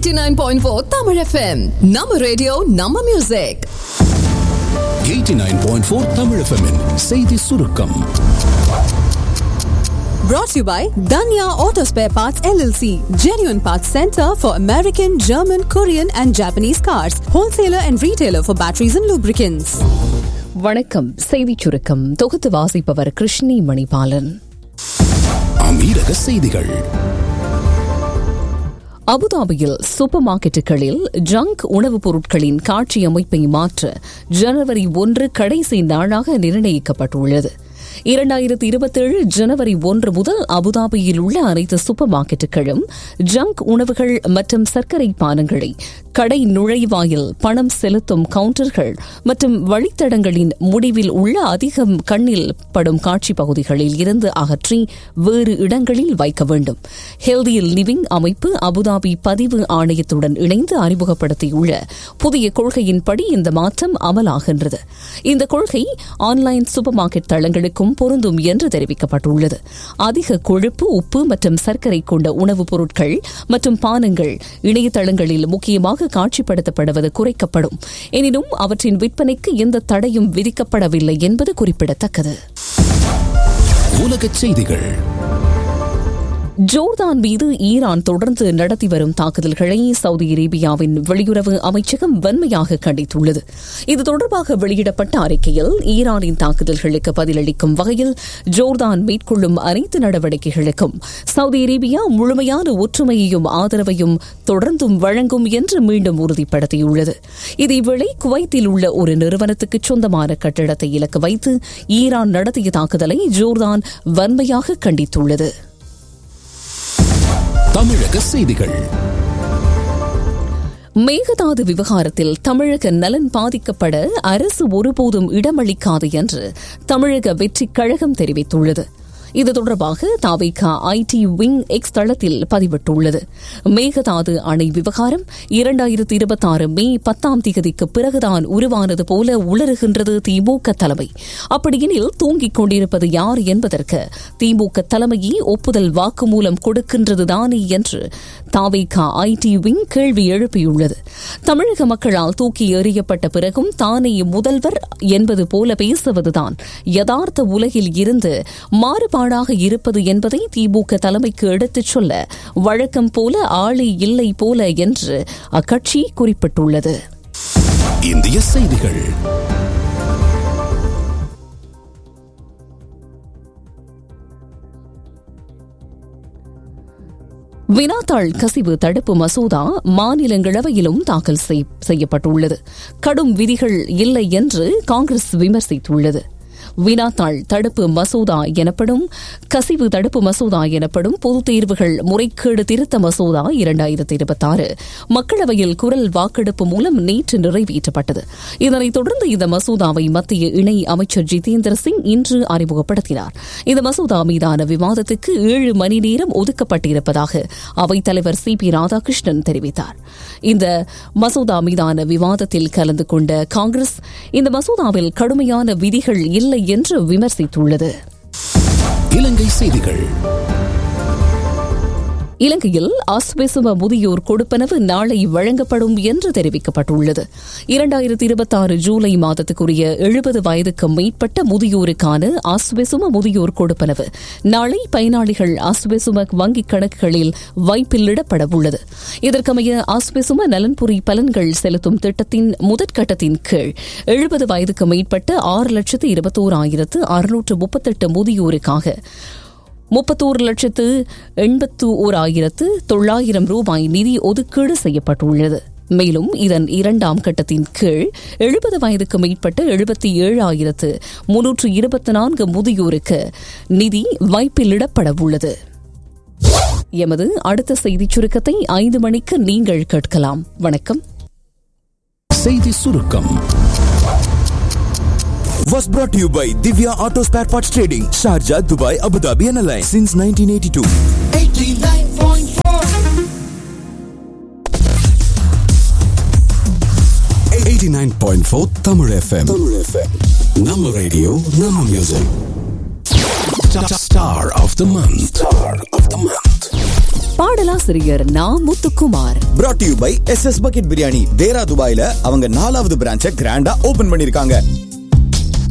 89.4 Tamil FM நம்ம radio நம்ம music 89.4 Tamil FM -இன் செய்தி சுருக்கம் brought to you by Danya Auto Spare Parts LLC genuine parts center for American German Korean and Japanese cars wholesaler and retailer for batteries and lubricants வணக்கம் செய்திச் சுருக்கம் தொகுத்து வாசிப்பவர் கிருஷ்ணி மணிபாலன் அமீரக செய்திகள் அபுதாபியில் சூப்பர் மார்க்கெட்டுகளில் ஜங்க் உணவுப் பொருட்களின் காட்சி அமைப்பை மாற்ற ஜனவரி ஒன்று கடைசி நாளாக நிர்ணயிக்கப்பட்டுள்ளது இரண்டாயிரத்தி இருபத்தேழு ஜனவரி ஒன்று முதல் அபுதாபியில் உள்ள அனைத்து சூப்பர் மார்க்கெட்டுகளும் ஜங்க் உணவுகள் மற்றும் சர்க்கரை பானங்களை கடை நுழைவாயில் பணம் செலுத்தும் கவுண்டர்கள் மற்றும் வழித்தடங்களின் முடிவில் உள்ள அதிகம் கண்ணில் படும் காட்சி பகுதிகளில் இருந்து அகற்றி வேறு இடங்களில் வைக்க வேண்டும் ஹெல்தி லிவிங் அமைப்பு அபுதாபி பதிவு ஆணையத்துடன் இணைந்து அறிமுகப்படுத்தியுள்ள புதிய கொள்கையின்படி இந்த மாற்றம் அமலாகின்றது இந்த கொள்கை ஆன்லைன் சூப்பர் மார்க்கெட் தளங்களுக்கும் பொருந்தும் என்று தெரிவிக்கப்பட்டுள்ளது அதிக கொழுப்பு உப்பு மற்றும் சர்க்கரை கொண்ட உணவுப் பொருட்கள் மற்றும் பானங்கள் இணையதளங்களில் முக்கியமாக காட்சிப்படுத்தப்படுவது குறைக்கப்படும் எனினும் அவற்றின் விற்பனைக்கு எந்த தடையும் விதிக்கப்படவில்லை என்பது குறிப்பிடத்தக்கது உலகச் செய்திகள் ஜோர்தான் மீது ஈரான் தொடர்ந்து நடத்தி வரும் தாக்குதல்களை சவுதி அரேபியாவின் வெளியுறவு அமைச்சகம் வன்மையாக கண்டித்துள்ளது இது தொடர்பாக வெளியிடப்பட்ட அறிக்கையில் ஈரானின் தாக்குதல்களுக்கு பதிலளிக்கும் வகையில் ஜோர்தான் மேற்கொள்ளும் அனைத்து நடவடிக்கைகளுக்கும் சவுதி அரேபியா முழுமையான ஒற்றுமையையும் ஆதரவையும் தொடர்ந்தும் வழங்கும் என்று மீண்டும் உறுதிப்படுத்தியுள்ளது இதேவேளை குவைத்தில் உள்ள ஒரு நிறுவனத்துக்கு சொந்தமான கட்டிடத்தை இலக்கு வைத்து ஈரான் நடத்திய தாக்குதலை ஜோர்தான் வன்மையாக கண்டித்துள்ளது தமிழக செய்திகள் மேகதாது விவகாரத்தில் தமிழக நலன் பாதிக்கப்பட அரசு ஒருபோதும் இடமளிக்காது என்று தமிழக வெற்றிக் கழகம் தெரிவித்துள்ளது இது தொடர்பாக தாவிகா ஐடி விங் எக்ஸ் தளத்தில் பதிவிட்டுள்ளது மேகதாது அணை விவகாரம் இரண்டாயிரத்தி இருபத்தி ஆறு மே பத்தாம் தேதிக்கு பிறகுதான் உருவானது போல உளறுகின்றது திமுக தலைமை அப்படியெனில் தூங்கிக் கொண்டிருப்பது யார் என்பதற்கு திமுக தலைமையே ஒப்புதல் வாக்குமூலம் கொடுக்கின்றதுதானே என்று தாவிகா ஐடி விங் கேள்வி எழுப்பியுள்ளது தமிழக மக்களால் தூக்கி எறியப்பட்ட பிறகும் தானே முதல்வர் என்பது போல பேசுவதுதான் யதார்த்த உலகில் இருந்து மாறுபாடு மாறுபாடாக இருப்பது என்பதை திமுக தலைமைக்கு எடுத்துச் சொல்ல வழக்கம் போல ஆளே இல்லை போல என்று அக்கட்சி குறிப்பிட்டுள்ளது இந்திய செய்திகள் வினாத்தாள் கசிவு தடுப்பு மசோதா மாநிலங்களவையிலும் தாக்கல் செய்யப்பட்டுள்ளது கடும் விதிகள் இல்லை என்று காங்கிரஸ் விமர்சித்துள்ளது வினாத்தாள் தடுப்பு மசோதா எனப்படும் கசிவு தடுப்பு மசோதா எனப்படும் பொதுத் தேர்வுகள் முறைகேடு திருத்த மசோதா இரண்டாயிரத்தி இருபத்தி ஆறு மக்களவையில் குரல் வாக்கெடுப்பு மூலம் நேற்று நிறைவேற்றப்பட்டது இதனைத் தொடர்ந்து இந்த மசோதாவை மத்திய இணை அமைச்சர் ஜிதேந்திர சிங் இன்று அறிமுகப்படுத்தினார் இந்த மசோதா மீதான விவாதத்துக்கு ஏழு மணி நேரம் ஒதுக்கப்பட்டிருப்பதாக அவைத்தலைவர் சி பி ராதாகிருஷ்ணன் தெரிவித்தார் இந்த மசோதா மீதான விவாதத்தில் கலந்து கொண்ட காங்கிரஸ் இந்த மசோதாவில் கடுமையான விதிகள் இல்லை என்று விமர்சித்துள்ளது இலங்கை செய்திகள் இலங்கையில் ஆஸ்வெசும முதியோர் கொடுப்பனவு நாளை வழங்கப்படும் என்று தெரிவிக்கப்பட்டுள்ளது இரண்டாயிரத்தி இருபத்தி ஆறு ஜூலை மாதத்துக்குரிய எழுபது வயதுக்கு மேற்பட்ட முதியோருக்கான ஆஸ்வெசும முதியோர் கொடுப்பனவு நாளை பயனாளிகள் ஆஸ்வெசும வங்கிக் கணக்குகளில் வைப்பிலிடப்பட உள்ளது இதற்கமைய ஆஸ்வெசும நலன்புரி பலன்கள் செலுத்தும் திட்டத்தின் முதற்கட்டத்தின் கீழ் எழுபது வயதுக்கு மேற்பட்ட ஆறு லட்சத்து இருபத்தோராயிரத்து அறுநூற்று முப்பத்தெட்டு முதியோருக்காக முப்பத்தோரு லட்சத்து எண்பத்து ஓர் ஆயிரத்து தொள்ளாயிரம் ரூபாய் நிதி ஒதுக்கீடு செய்யப்பட்டுள்ளது மேலும் இதன் இரண்டாம் கட்டத்தின் கீழ் எழுபது வயதுக்கு மேற்பட்ட எழுபத்தி ஏழாயிரத்து முன்னூற்று இருபத்தி நான்கு முதியோருக்கு நிதி வைப்பிலிடப்பட உள்ளது எமது அடுத்த செய்திச் சுருக்கத்தை ஐந்து மணிக்கு நீங்கள் கேட்கலாம் வணக்கம் செய்தி சுருக்கம் was brought to you by Divya Auto Spare Parts Trading, Sharjah, Dubai, Abu Dhabi, and Alliance since 1982. 89.4 Tamil FM. Tamil FM. நம்ம ரேடியோ நம்ம music Star of the month. Star of the month. பாடலாசிரியர் Na Muthukumar brought to you by S S bucket biryani Deira துபாயில அவங்க நாலாவது பிரான்ச்சை கிராண்டா open பண்ணிருக்காங்க